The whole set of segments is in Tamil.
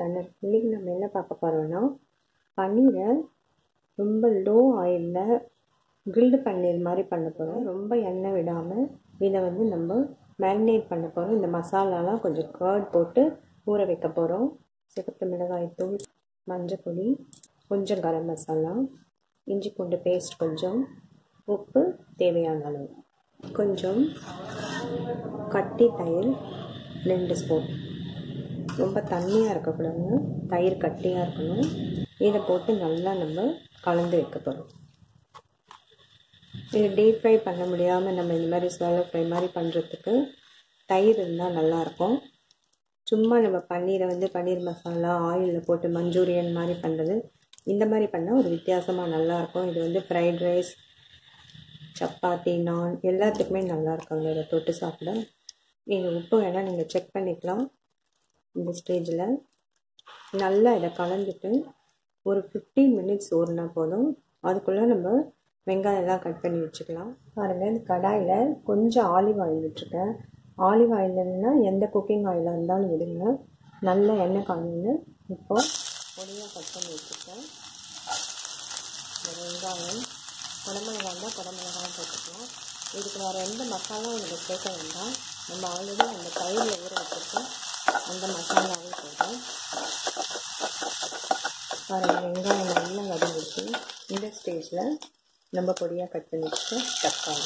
சேனல் இன்றைக்கி நம்ம என்ன பார்க்க போகிறோன்னா பன்னீரை ரொம்ப லோ ஆயிலில் கிரில்டு பன்னீர் மாதிரி பண்ண போகிறோம் ரொம்ப எண்ணெய் விடாமல் இதை வந்து நம்ம மேரினேட் பண்ண போகிறோம் இந்த மசாலாலாம் கொஞ்சம் கர்ட் போட்டு ஊற வைக்க போகிறோம் சிவப்பு மிளகாய் தூள் மஞ்சப்பொடி கொஞ்சம் கரம் மசாலா இஞ்சி பூண்டு பேஸ்ட் கொஞ்சம் உப்பு தேவையான அளவு கொஞ்சம் கட்டி தயிர் ரெண்டு ஸ்பூன் ரொம்ப தண்ணியாக இருக்கக்கூடாதுங்க தயிர் கட்டியாக இருக்கணும் இதை போட்டு நல்லா நம்ம கலந்து வைக்க போகிறோம் இது டீப் ஃப்ரை பண்ண முடியாமல் நம்ம இந்த மாதிரி ஸ்வாலோ ஃப்ரை மாதிரி பண்ணுறதுக்கு தயிர் இருந்தால் நல்லாயிருக்கும் சும்மா நம்ம பன்னீரை வந்து பன்னீர் மசாலா ஆயிலில் போட்டு மஞ்சூரியன் மாதிரி பண்ணுறது இந்த மாதிரி பண்ணால் ஒரு வித்தியாசமாக நல்லாயிருக்கும் இது வந்து ஃப்ரைட் ரைஸ் சப்பாத்தி நான் எல்லாத்துக்குமே நல்லாயிருக்குங்க இதை தொட்டு சாப்பிட நீங்கள் உப்பு வேணால் நீங்கள் செக் பண்ணிக்கலாம் இந்த ஸ்டேஜில் நல்லா இதை கலந்துட்டு ஒரு ஃபிஃப்டீன் மினிட்ஸ் ஊறினா போதும் அதுக்குள்ளே நம்ம வெங்காயம் எல்லாம் கட் பண்ணி வச்சுக்கலாம் பாருங்கள் இந்த கடாயில் கொஞ்சம் ஆலிவ் ஆயில் விட்டுருக்கேன் ஆலிவ் ஆயில்னா எந்த குக்கிங் ஆயிலாக இருந்தாலும் விடுங்க நல்ல எண்ணெய் காய்ந்து இப்போ பொடியாக கட் பண்ணி வச்சுருக்கேன் வெங்காயம் குடமிளகாய் இருந்தால் குடமிளகாயும் போட்டுக்கலாம் இதுக்கு வேறு எந்த மசாலாவும் நம்ம சேர்க்க வேண்டாம் நம்ம ஆல்ரெடி அந்த தயிரில் ஊற வச்சுருக்கோம் அந்த மசாலாவே போதும் பாருங்கள் வெங்காயம் நல்லா வதங்கிச்சு இந்த ஸ்டேஜில் நம்ம பொடியாக கட் பண்ணி வச்சுட்டு தக்காளி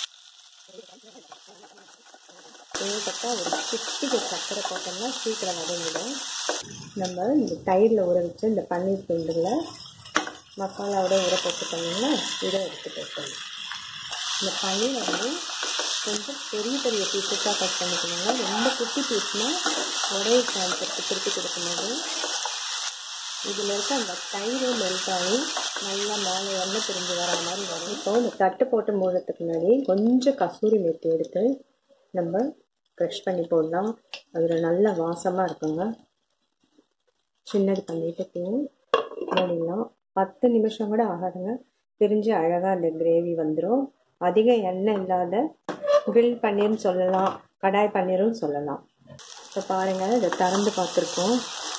தேவைப்பட்டா ஒரு சிட்டிக்கு சக்கரை போட்டோம்னா சீக்கிரம் வதங்கிடும் நம்ம இந்த தயிரில் ஊற வச்சு இந்த பன்னீர் துண்டுகளை மசாலாவோட ஊற போட்டு பண்ணிங்கன்னா இதை எடுத்து போட்டணும் இந்த பன்னீரை வந்து கொஞ்சம் பெரிய பெரிய பீஸஸாக கட் பண்ணிக்கணுங்க ரொம்ப குட்டி பீஸ்னால் உடைய சான்ஸ் திருப்பி கொடுக்கும்போது இதில் இருக்க அந்த தயிர் மெல்ட் ஆகி நல்லா மேலே எண்ணெய் பிரிஞ்சு வர மாதிரி வரும் இப்போ இந்த தட்டு போட்டு மூடுறதுக்கு முன்னாடி கொஞ்சம் கசூரி மெத்தி எடுத்து நம்ம க்ரஷ் பண்ணி போடலாம் அதில் நல்ல வாசமாக இருக்குங்க சின்னது பண்ணிட்டு மூடிடலாம் பத்து நிமிஷம் கூட ஆகாதுங்க பிரிஞ்சு அழகாக அந்த கிரேவி வந்துடும் அதிக எண்ணெய் இல்லாத கிரில் பன்னீர்னு சொல்லலாம் கடாய் பன்னீரும் சொல்லலாம் இப்போ பாருங்கள் இதை திறந்து பார்த்துருக்கோம்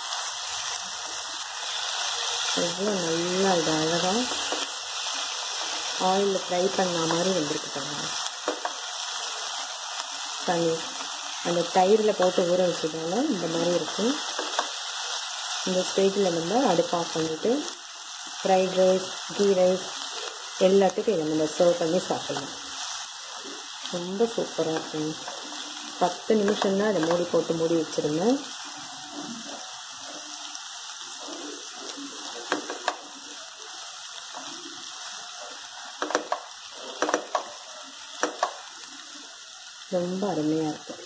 எவ்வளோ நல்லா இது அழகாக ஆயிலில் ஃப்ரை பண்ண மாதிரி வந்திருக்கு பாருங்க பன்னீர் அந்த தயிரில் போட்டு ஊற வச்சதால இந்த மாதிரி இருக்கும் இந்த ஸ்டேஜில் நம்ம அடுப்பு ஆஃப் பண்ணிவிட்டு ஃப்ரைட் ரைஸ் கீ ரைஸ் எல்லாத்துக்கும் இதை நம்ம சர்வ் பண்ணி சாப்பிடலாம் ரொம்ப சூப்பராக இருக்கும் பத்து நிமிஷம் தான் அதை மூடி போட்டு மூடி வச்சுருங்க ரொம்ப அருமையாக இருக்கும்